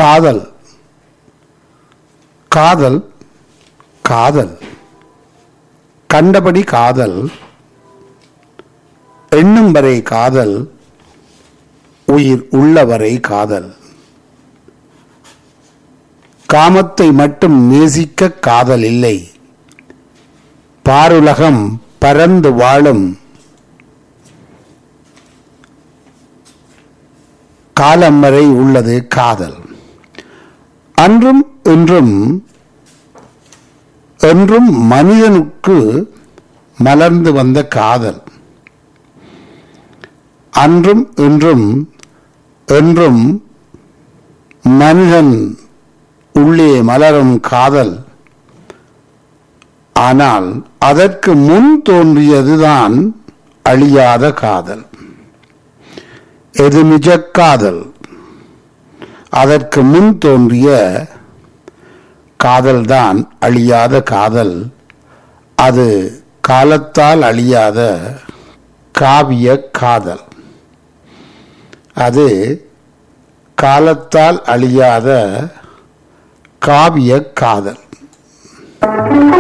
காதல் காதல் காதல் கண்டபடி காதல் எண்ணும் வரை காதல் உயிர் உள்ளவரை காதல் காமத்தை மட்டும் நேசிக்க காதல் இல்லை பாருலகம் பரந்து வாழும் காலம் வரை உள்ளது காதல் அன்றும் இன்றும் என்றும் மனிதனுக்கு மலர்ந்து வந்த காதல் அன்றும் இன்றும் என்றும் மனிதன் உள்ளே மலரும் காதல் ஆனால் அதற்கு முன் தோன்றியதுதான் அழியாத காதல் எது நிஜ காதல் அதற்கு முன் தோன்றிய காதல்தான் அழியாத காதல் அது காலத்தால் அழியாத காவிய காதல் அது காலத்தால் அழியாத காவிய காதல்